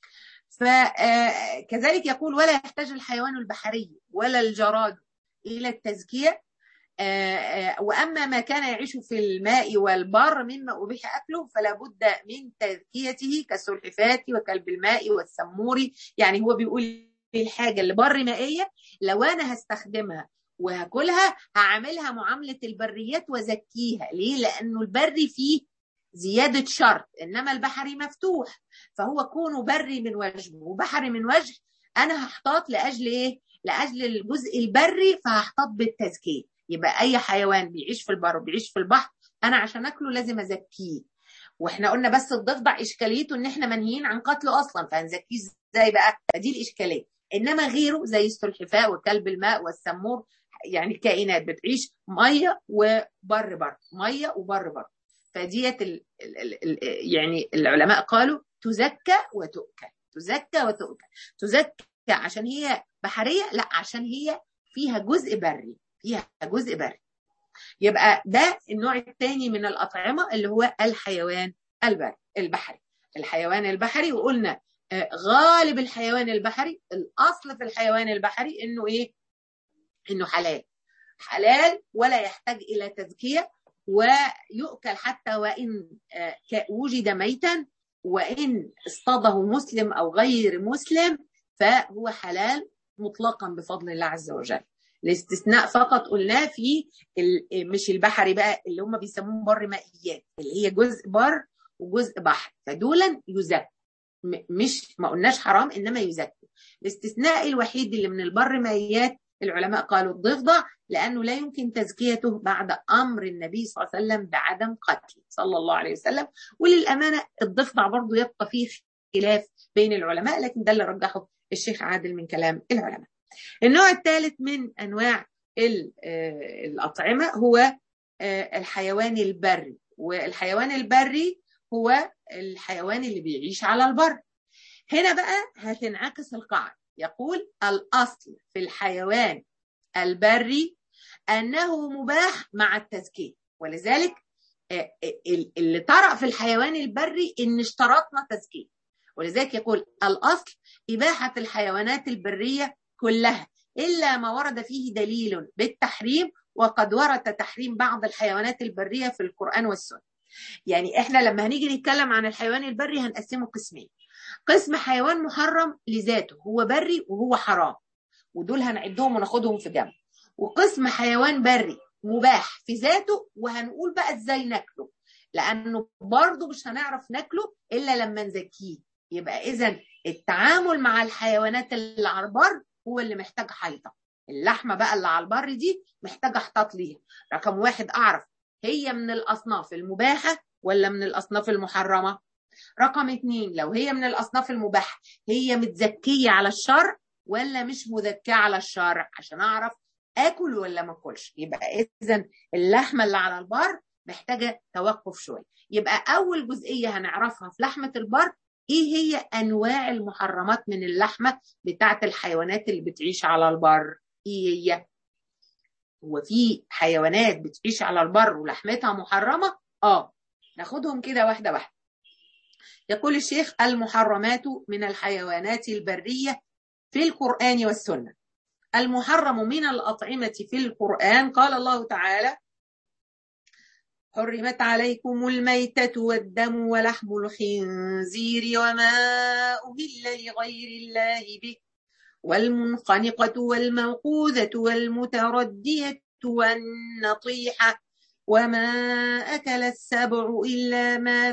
فكذلك يقول ولا يحتاج الحيوان البحري ولا الجراد إلى التزكية وأما ما كان يعيش في الماء والبر مما أبيح أكله فلا بد من تزكيته كالسلحفاة وكلب الماء والسمور يعني هو بيقول الحاجة اللي بر مائية لو أنا هستخدمها وهاكلها هعملها معاملة البريات وزكيها ليه؟ لأنه البري فيه زيادة شرط إنما البحري مفتوح فهو كونه بري من وجه وبحري من وجه أنا هحتاط لأجل إيه؟ لأجل الجزء البري فهحتاط بالتزكية يبقى أي حيوان بيعيش في البر وبيعيش في البحر أنا عشان أكله لازم أزكيه واحنا قلنا بس الضفدع اشكاليته ان احنا منهيين عن قتله اصلا فهنزكيه ازاي بقى فدي الاشكاليه انما غيره زي السلحفاء وكلب الماء والسمور يعني كائنات بتعيش ميه وبر بر ميه وبر بر فديت ال ال ال يعني العلماء قالوا تزكى وتؤكل تزكى وتؤكل تزكى عشان هي بحريه لا عشان هي فيها جزء بري فيها جزء بري يبقى ده النوع الثاني من الأطعمة اللي هو الحيوان البري البحري الحيوان البحري وقلنا غالب الحيوان البحري الأصل في الحيوان البحري إنه إيه؟ إنه حلال حلال ولا يحتاج إلى تزكية ويؤكل حتى وإن وجد ميتا وإن اصطاده مسلم أو غير مسلم فهو حلال مطلقا بفضل الله عز وجل الاستثناء فقط قلناه في مش البحري بقى اللي هم بيسموهم بر مائيات اللي هي جزء بر وجزء بحر فدولا يزكوا مش ما قلناش حرام انما يزكوا الاستثناء الوحيد اللي من البر مائيات العلماء قالوا الضفدع لأنه لا يمكن تزكيته بعد أمر النبي صلى الله عليه وسلم بعدم قتله صلى الله عليه وسلم وللأمانة الضفدع برضه يبقى فيه خلاف بين العلماء لكن ده اللي رجحه الشيخ عادل من كلام العلماء النوع الثالث من أنواع الأطعمة هو الحيوان البري والحيوان البري هو الحيوان اللي بيعيش على البر هنا بقى هتنعكس القاعدة يقول الأصل في الحيوان البري أنه مباح مع التزكية ولذلك اللي طرأ في الحيوان البري إن اشترطنا تزكية ولذلك يقول الأصل إباحة الحيوانات البرية كلها إلا ما ورد فيه دليل بالتحريم وقد ورد تحريم بعض الحيوانات البرية في القرآن والسنة يعني إحنا لما هنيجي نتكلم عن الحيوان البري هنقسمه قسمين قسم حيوان محرم لذاته هو بري وهو حرام ودول هنعدهم وناخدهم في جنب وقسم حيوان بري مباح في ذاته وهنقول بقى ازاي ناكله لانه برضه مش هنعرف ناكله الا لما نزكيه يبقى اذا التعامل مع الحيوانات اللي على البر هو اللي محتاج حيطه اللحمه بقى اللي على البر دي محتاجه احتاط ليها رقم واحد اعرف هي من الاصناف المباحه ولا من الاصناف المحرمه رقم اتنين لو هي من الاصناف المباحه هي متزكيه على الشرع ولا مش مذكاه على الشرع عشان اعرف اكل ولا ما اكلش يبقى اذا اللحمه اللي على البر محتاجه توقف شويه يبقى اول جزئيه هنعرفها في لحمه البر ايه هي انواع المحرمات من اللحمه بتاعه الحيوانات اللي بتعيش على البر ايه هي هو في حيوانات بتعيش على البر ولحمتها محرمه اه ناخدهم كده واحده واحده يقول الشيخ المحرمات من الحيوانات البريه في القران والسنه المحرم من الأطعمة في القرآن قال الله تعالى حرمت عليكم الميتة والدم ولحم الخنزير وما أهل لغير الله به والمنخنقة والموقوذة والمتردية والنطيحة وما أكل السبع إلا ما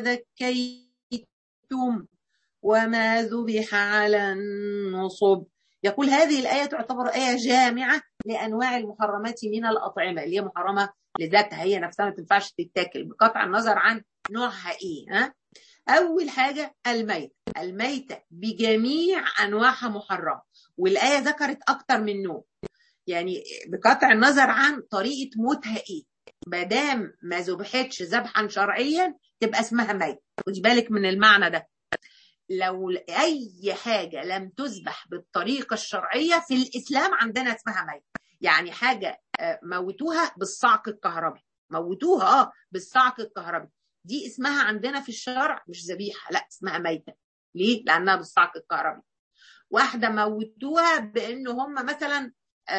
ذكيتم وما ذبح على النصب يقول هذه الآية تعتبر آية جامعة لأنواع المحرمات من الأطعمة اللي هي محرمة لذاتها هي نفسها ما تنفعش تتاكل بقطع النظر عن نوعها إيه ها؟ أول حاجة الميت الميتة بجميع أنواعها محرمة والآية ذكرت أكتر من نوع يعني بقطع النظر عن طريقة موتها إيه مادام ما ذبحتش ذبحا شرعيا تبقى اسمها ميت خدي بالك من المعنى ده لو اي حاجه لم تذبح بالطريقه الشرعيه في الاسلام عندنا اسمها ميت يعني حاجه موتوها بالصعق الكهربي موتوها اه بالصعق الكهربي دي اسمها عندنا في الشرع مش ذبيحه لا اسمها ميته ليه لانها بالصعق الكهربي واحده موتوها بان هم مثلا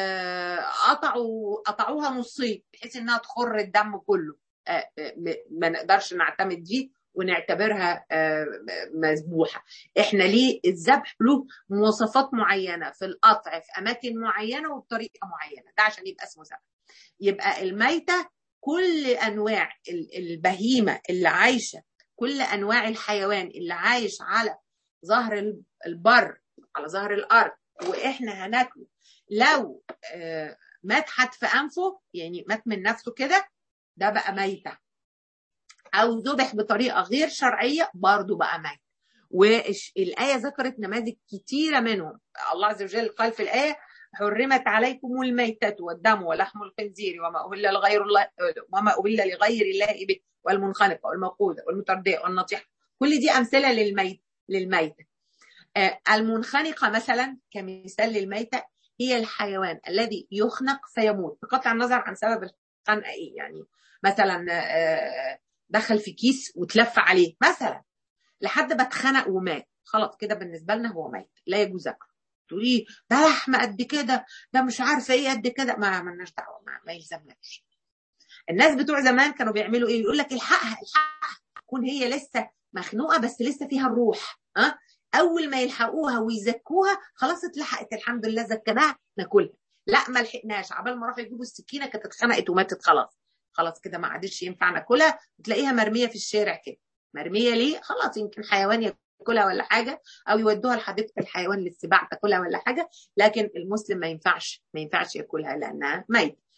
قطعوا قطعوها نصين بحيث انها تخر الدم كله ما نقدرش نعتمد دي ونعتبرها مذبوحه احنا ليه الذبح له مواصفات معينه في القطع في اماكن معينه وبطريقه معينه ده عشان يبقى اسمه ذبح يبقى الميته كل انواع البهيمه اللي عايشه كل انواع الحيوان اللي عايش على ظهر البر على ظهر الارض واحنا هناكله لو مات حد في انفه يعني مات من نفسه كده ده بقى ميته او ذبح بطريقه غير شرعيه برضه بقى ميت والايه ذكرت نماذج كتيره منهم الله عز وجل قال في الايه حرمت عليكم الميتة والدم ولحم الخنزير وما أهل لغير الله وما أهل لغير الله به والمنخنقة والموقوذة والمتردية والنطيحة كل دي أمثلة للميت للميتة آه المنخنقة مثلا كمثال للميتة هي الحيوان الذي يخنق فيموت بقطع النظر عن سبب الخنقة إيه يعني مثلا آه دخل في كيس وتلف عليه مثلا لحد ما اتخنق ومات خلاص كده بالنسبه لنا هو ميت لا يجوز اكله تقولي ده لحم قد كده ده مش عارفه ايه قد كده ما عملناش دعوه ما, ما يلزمناش الناس بتوع زمان كانوا بيعملوا ايه يقول لك الحقها الحقها تكون هي لسه مخنوقه بس لسه فيها الروح ها أه؟ اول ما يلحقوها ويزكوها خلاص اتلحقت الحمد لله زكناها ناكلها لا ما لحقناش عبال ما راحوا يجيبوا السكينه كانت اتخنقت وماتت خلاص خلاص كده ما عادش ينفع ناكلها وتلاقيها مرميه في الشارع كده مرميه ليه خلاص يمكن حيوان ياكلها ولا حاجه او يودوها لحديقه الحيوان للسباع تاكلها ولا حاجه لكن المسلم ما ينفعش ما ينفعش ياكلها لانها ميت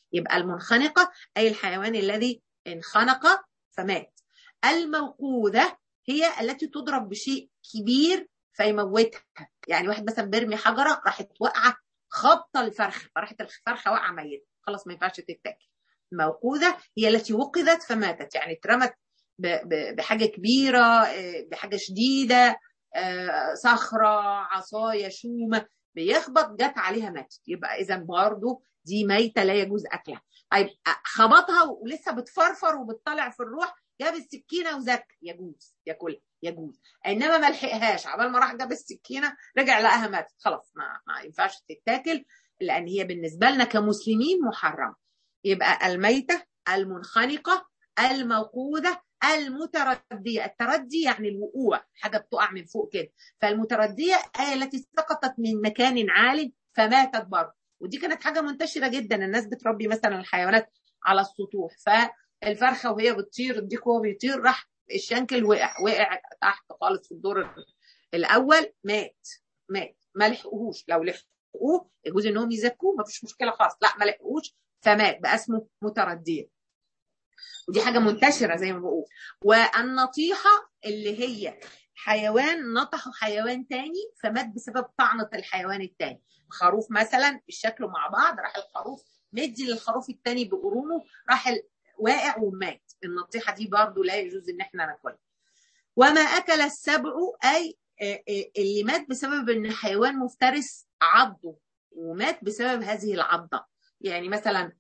يبقى المنخنقة أي الحيوان الذي انخنق فمات الموقوذة هي التي تضرب بشيء كبير فيموتها يعني واحد مثلا بيرمي حجرة راحت واقعة خبطة الفرخة فراحت الفرخة واقعة ميتة خلاص ما ينفعش تتاكل موقوذة هي التي وقذت فماتت يعني اترمت بحاجة كبيرة بحاجة شديدة صخرة عصاية شومة بيخبط جت عليها ماتت يبقى إذا برضه دي ميتة لا يجوز أكلها طيب خبطها ولسه بتفرفر وبتطلع في الروح جاب السكينة وزك يجوز ياكلها يجوز انما ما لحقهاش عبال ما راح جاب السكينه رجع لقاها ماتت خلاص ما, ما ينفعش تتاكل لان هي بالنسبه لنا كمسلمين محرم يبقى الميته المنخنقه الموقوذه المترديه التردي يعني الوقوع حاجه بتقع من فوق كده فالمترديه هي التي سقطت من مكان عال فماتت برضه ودي كانت حاجه منتشره جدا الناس بتربي مثلا الحيوانات على السطوح فالفرخه وهي بتطير الديك وهو بيطير راح الشنكل وقع وقع تحت خالص في الدور الاول مات مات ما لحقوهوش لو لحقوه يجوز انهم يزكوه ما فيش مشكله خالص لا ما لحقوش فمات بقى اسمه مترديه ودي حاجه منتشره زي ما بقول والنطيحه اللي هي حيوان نطحه حيوان تاني فمات بسبب طعنه الحيوان التاني خروف مثلا الشكل مع بعض راح الخروف مدي للخروف التاني بقرونه راح واقع ومات النطيحه دي برضو لا يجوز ان احنا ناكلها وما اكل السبع اي اللي مات بسبب ان حيوان مفترس عضه ومات بسبب هذه العضه يعني مثلا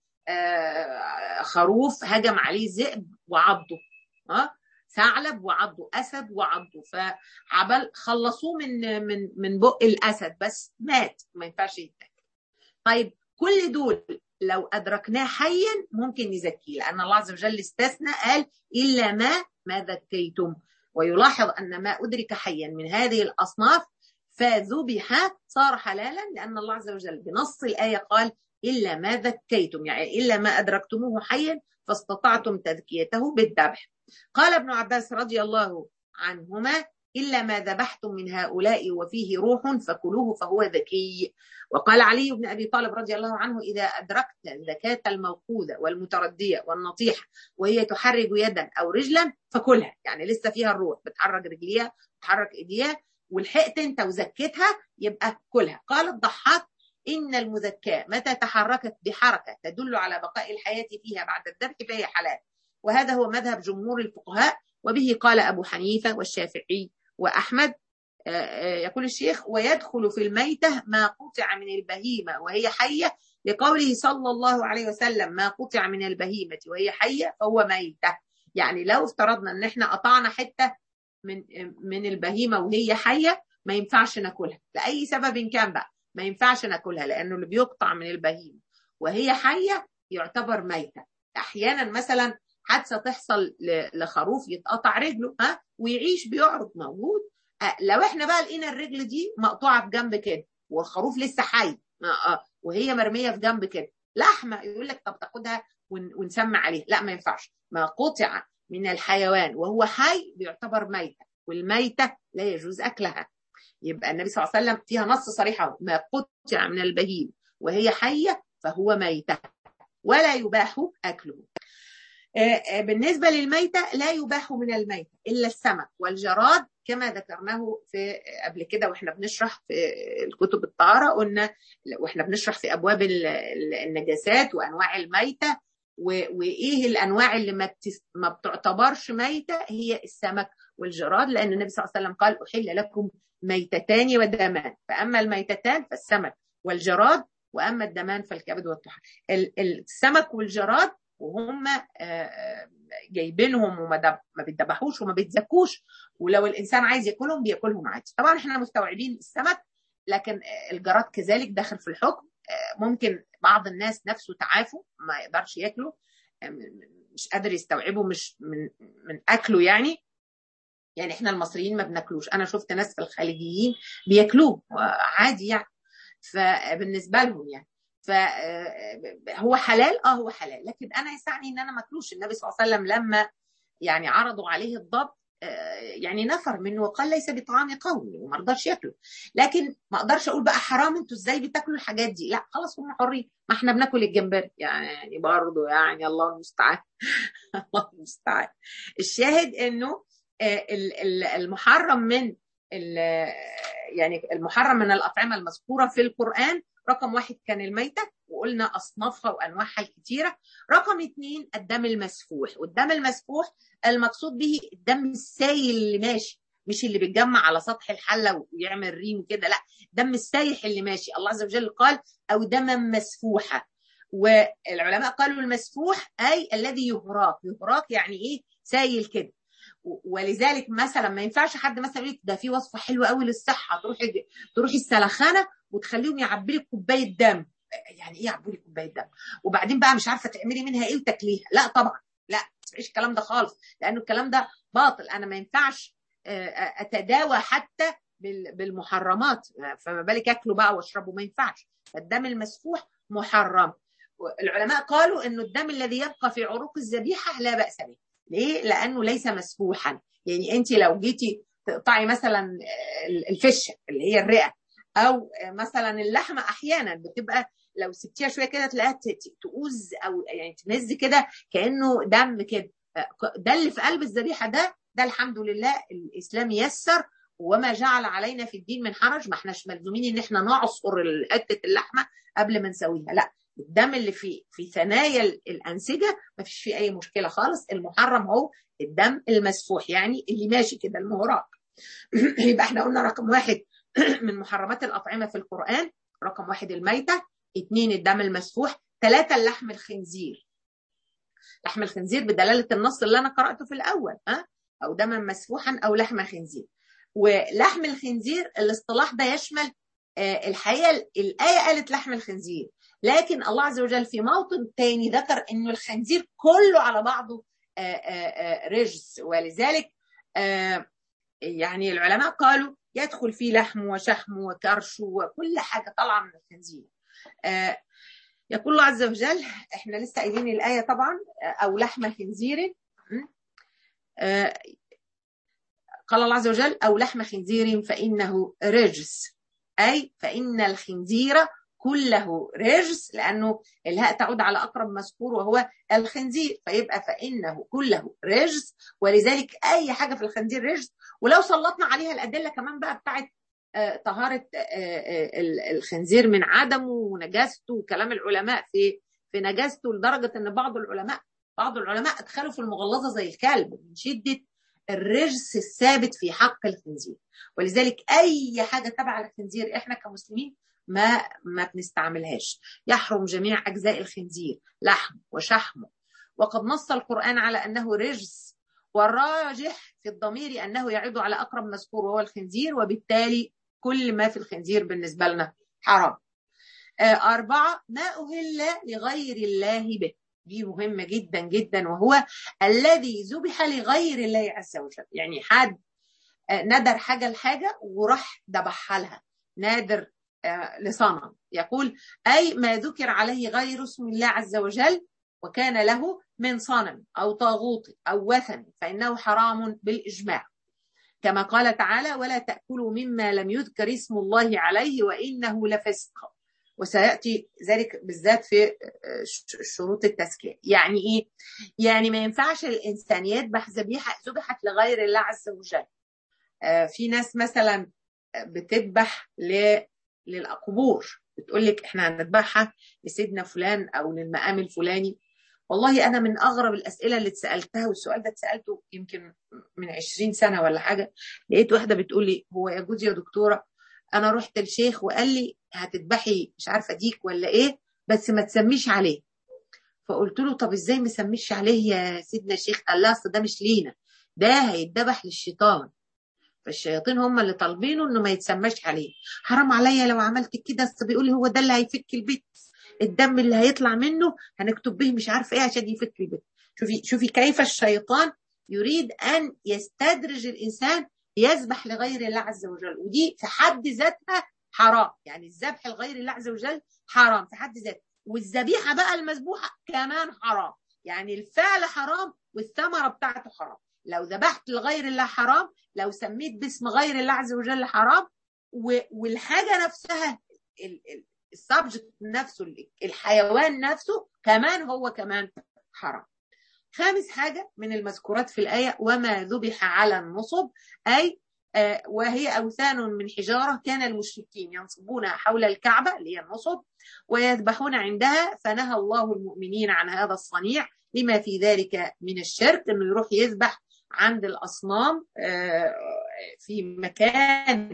خروف هجم عليه ذئب وعضه ها ثعلب وعضه اسد وعضه فعبل خلصوه من من من بق الاسد بس مات ما ينفعش يتاكل طيب كل دول لو أدركناه حيا ممكن نزكيه لأن الله عز وجل استثنى قال إلا ما ما ذكيتم ويلاحظ أن ما أدرك حيا من هذه الأصناف فذبح صار حلالا لأن الله عز وجل بنص الآية قال إلا ما ذكيتم يعني إلا ما أدركتموه حيا فاستطعتم تذكيته بالذبح قال ابن عباس رضي الله عنهما إلا ما ذبحتم من هؤلاء وفيه روح فكلوه فهو ذكي وقال علي بن أبي طالب رضي الله عنه إذا أدركت زكاة الموقوذة والمتردية والنطيحة وهي تحرك يدا أو رجلا فكلها يعني لسه فيها الروح بتحرك رجليها بتحرك إيديها ولحقت أنت وزكيتها يبقى كلها قال الضحاك إن المذكاة متى تحركت بحركة تدل على بقاء الحياة فيها بعد الذبح فهي حلال وهذا هو مذهب جمهور الفقهاء وبه قال أبو حنيفة والشافعي وأحمد يقول الشيخ ويدخل في الميتة ما قطع من البهيمة وهي حية لقوله صلى الله عليه وسلم ما قطع من البهيمة وهي حية فهو ميتة يعني لو افترضنا ان احنا قطعنا حتة من من البهيمة وهي حية ما ينفعش ناكلها لأي سبب كان بقى ما ينفعش ناكلها لأنه اللي بيقطع من البهيمة وهي حية يعتبر ميتة أحيانا مثلا حادثة تحصل لخروف يتقطع رجله ها ويعيش بيعرض موجود لو احنا بقى لقينا الرجل دي مقطوعه في جنب كده والخروف لسه حي وهي مرميه في جنب كده لحمه يقول لك طب تاخدها ونسمع عليه لا ما ينفعش ما قطع من الحيوان وهو حي بيعتبر ميته والميته لا يجوز اكلها يبقى النبي صلى الله عليه وسلم فيها نص صريح ما قطع من البهيم وهي حيه فهو ميته ولا يباح اكله بالنسبة للميتة لا يباح من الميتة إلا السمك والجراد كما ذكرناه في قبل كده واحنا بنشرح في الكتب الطهارة قلنا واحنا بنشرح في أبواب النجاسات وأنواع الميتة وإيه الأنواع اللي ما, ما بتعتبرش ميتة هي السمك والجراد لأن النبي صلى الله عليه وسلم قال أحل لكم ميتتان ودمان فأما الميتتان فالسمك والجراد وأما الدمان فالكبد والطحال السمك والجراد وهم جايبينهم وما ما بيتذبحوش وما بيتزكوش ولو الانسان عايز ياكلهم بياكلهم عادي طبعا احنا مستوعبين السمك لكن الجراد كذلك داخل في الحكم ممكن بعض الناس نفسه تعافوا ما يقدرش ياكله مش قادر يستوعبه مش من من اكله يعني يعني احنا المصريين ما بناكلوش انا شفت ناس في الخليجيين بياكلوه عادي يعني فبالنسبه لهم يعني فهو حلال اه هو حلال لكن انا يسعني ان انا ما اكلوش النبي صلى الله عليه وسلم لما يعني عرضوا عليه الضب يعني نفر منه وقال ليس بطعام قومي وما رضاش ياكله لكن ما اقدرش اقول بقى حرام انتوا ازاي بتاكلوا الحاجات دي لا خلاص هم حرين ما احنا بناكل الجمبري يعني برضه يعني الله المستعان الله المستعان الشاهد انه المحرم من يعني المحرم من الاطعمه المذكوره في القران رقم واحد كان الميتة وقلنا أصنافها وأنواعها الكتيرة رقم اثنين الدم المسفوح والدم المسفوح المقصود به الدم السايل اللي ماشي مش اللي بيتجمع على سطح الحلة ويعمل ريم كده لا دم السايح اللي ماشي الله عز وجل قال أو دما مسفوحا والعلماء قالوا المسفوح أي الذي يهراق يهراق يعني إيه سايل كده ولذلك مثلا ما ينفعش حد مثلا يقول ده في وصفه حلوه قوي للصحه تروحي تروحي السلخانه وتخليهم يعبي لك كوبايه دم يعني ايه يعبوا لي كوبايه دم وبعدين بقى مش عارفه تعملي منها ايه وتاكليها لا طبعا لا مش الكلام ده خالص لانه الكلام ده باطل انا ما ينفعش اتداوى حتى بالمحرمات فما بالك اكله بقى واشربه ما ينفعش فالدم المسفوح محرم العلماء قالوا انه الدم الذي يبقى في عروق الذبيحه لا باس به ليه لانه ليس مسفوحا يعني انت لو جيتي تقطعي مثلا الفشه اللي هي الرئه او مثلا اللحمه احيانا بتبقى لو سبتيها شويه كده تلاقيها تؤوز او يعني تنز كده كانه دم كده ده اللي في قلب الذبيحه ده ده الحمد لله الاسلام يسر وما جعل علينا في الدين من حرج ما احناش ملزومين ان احنا نعصر حته اللحمه قبل ما نسويها لا الدم اللي في في ثنايا الانسجه ما فيش فيه اي مشكله خالص المحرم هو الدم المسفوح يعني اللي ماشي كده المهراق يبقى احنا قلنا رقم واحد من محرمات الاطعمه في القران رقم واحد الميته اثنين الدم المسفوح ثلاثه اللحم الخنزير لحم الخنزير بدلاله النص اللي انا قراته في الاول ها او دما مسفوحا او لحم خنزير ولحم الخنزير الاصطلاح ده يشمل الحقيقه الايه قالت لحم الخنزير لكن الله عز وجل في موطن تاني ذكر انه الخنزير كله على بعضه رجس ولذلك يعني العلماء قالوا يدخل فيه لحم وشحم وكرش وكل حاجه طالعه من الخنزير يقول الله عز وجل احنا لسه قايلين الايه طبعا او لحم خنزير قال الله عز وجل او لحم خنزير فانه رجس اي فان الخنزير كله رجس لانه الهاء تعود على اقرب مذكور وهو الخنزير فيبقى فانه كله رجس ولذلك اي حاجه في الخنزير رجس ولو سلطنا عليها الادله كمان بقى بتاعت طهاره الخنزير من عدمه ونجاسته وكلام العلماء في في نجاسته لدرجه ان بعض العلماء بعض العلماء ادخلوا في المغلظه زي الكلب من شده الرجس الثابت في حق الخنزير ولذلك اي حاجه تبع الخنزير احنا كمسلمين ما ما بنستعملهاش يحرم جميع اجزاء الخنزير لحم وشحمه وقد نص القران على انه رجس والراجح في الضمير انه يعود على اقرب مذكور وهو الخنزير وبالتالي كل ما في الخنزير بالنسبه لنا حرام أربعة ما أهل لغير الله به دي مهمة جدا جدا وهو الذي ذبح لغير الله عز وجل يعني حد ندر حاجة لحاجة وراح ذبحها لها نادر لصنم يقول أي ما ذكر عليه غير اسم الله عز وجل وكان له من صنم أو طاغوت أو وثن فإنه حرام بالإجماع كما قال تعالى ولا تأكلوا مما لم يذكر اسم الله عليه وإنه لفسق وسيأتي ذلك بالذات في شروط التزكية يعني إيه؟ يعني ما ينفعش الإنسان يذبح ذبيحة ذبحت لغير الله عز وجل في ناس مثلا بتذبح للقبور بتقول لك احنا هنذبحها لسيدنا فلان او للمقام الفلاني والله انا من اغرب الاسئله اللي اتسالتها والسؤال ده اتسالته يمكن من 20 سنه ولا حاجه لقيت واحده بتقول لي هو يجوز يا دكتوره انا رحت الشيخ وقال لي هتذبحي مش عارفه ديك ولا ايه بس ما تسميش عليه فقلت له طب ازاي ما سميش عليه يا سيدنا الشيخ قال لا اصل ده مش لينا ده هيتذبح للشيطان فالشياطين هم اللي طالبينه انه ما يتسماش عليه حرام عليا لو عملت كده اصل بيقول لي هو ده اللي هيفك البيت الدم اللي هيطلع منه هنكتب به مش عارفه ايه عشان يفك البيت شوفي شوفي كيف الشيطان يريد ان يستدرج الانسان يذبح لغير الله عز وجل ودي في حد ذاتها حرام يعني الذبح لغير الله عز وجل حرام في حد ذاته والذبيحه بقى المذبوحه كمان حرام يعني الفعل حرام والثمره بتاعته حرام لو ذبحت لغير الله حرام لو سميت باسم غير الله عز وجل حرام والحاجه نفسها السبجكت نفسه الحيوان نفسه كمان هو كمان حرام خامس حاجة من المذكورات في الآية وما ذبح على النصب أي آه وهي أوثان من حجارة كان المشركين ينصبونها حول الكعبة اللي هي النصب ويذبحون عندها فنهى الله المؤمنين عن هذا الصنيع لما في ذلك من الشرك انه يروح يذبح عند الاصنام آه في مكان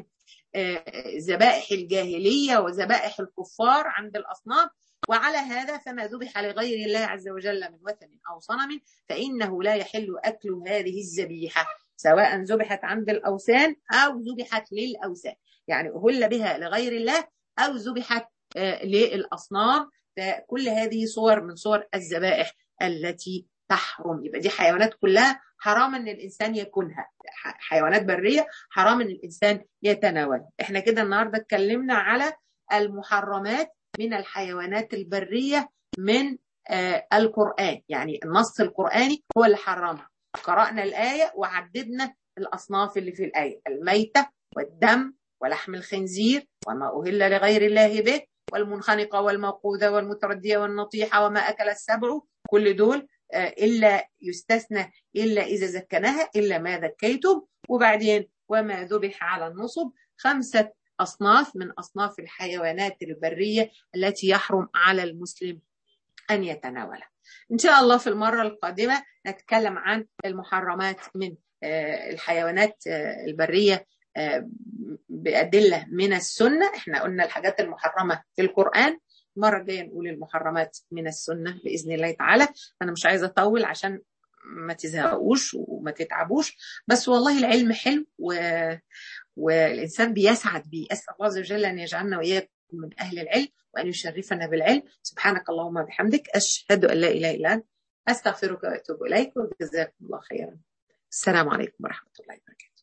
ذبائح الجاهليه وذبائح الكفار عند الاصنام وعلى هذا فما ذبح لغير الله عز وجل من وثن او صنم فانه لا يحل اكل هذه الذبيحه سواء ذبحت عند الاوثان او ذبحت للاوثان يعني اهل بها لغير الله او ذبحت للاصنام فكل هذه صور من صور الذبائح التي تحرم يبقى دي حيوانات كلها حرام ان الانسان ياكلها حيوانات بريه حرام ان الانسان يتناولها احنا كده النهارده اتكلمنا على المحرمات من الحيوانات البريه من آه القران يعني النص القراني هو اللي حرمها قرانا الايه وعددنا الاصناف اللي في الايه الميته والدم ولحم الخنزير وما اهل لغير الله به والمنخنقه والموقوذه والمترديه والنطيحه وما اكل السبع كل دول إلا يستثنى إلا إذا زكناها إلا ما ذكيتم وبعدين وما ذبح على النصب خمسة أصناف من أصناف الحيوانات البرية التي يحرم على المسلم أن يتناولها إن شاء الله في المرة القادمة نتكلم عن المحرمات من الحيوانات البرية بأدلة من السنة احنا قلنا الحاجات المحرمة في القرآن المره الجايه نقول المحرمات من السنه باذن الله تعالى انا مش عايزه اطول عشان ما تزهقوش وما تتعبوش بس والله العلم حلو و... والانسان بيسعد بيه اسال الله عز وجل ان يجعلنا واياكم من اهل العلم وان يشرفنا بالعلم سبحانك اللهم وبحمدك اشهد ان لا اله الا انت استغفرك واتوب اليك وجزاكم الله خيرا السلام عليكم ورحمه الله وبركاته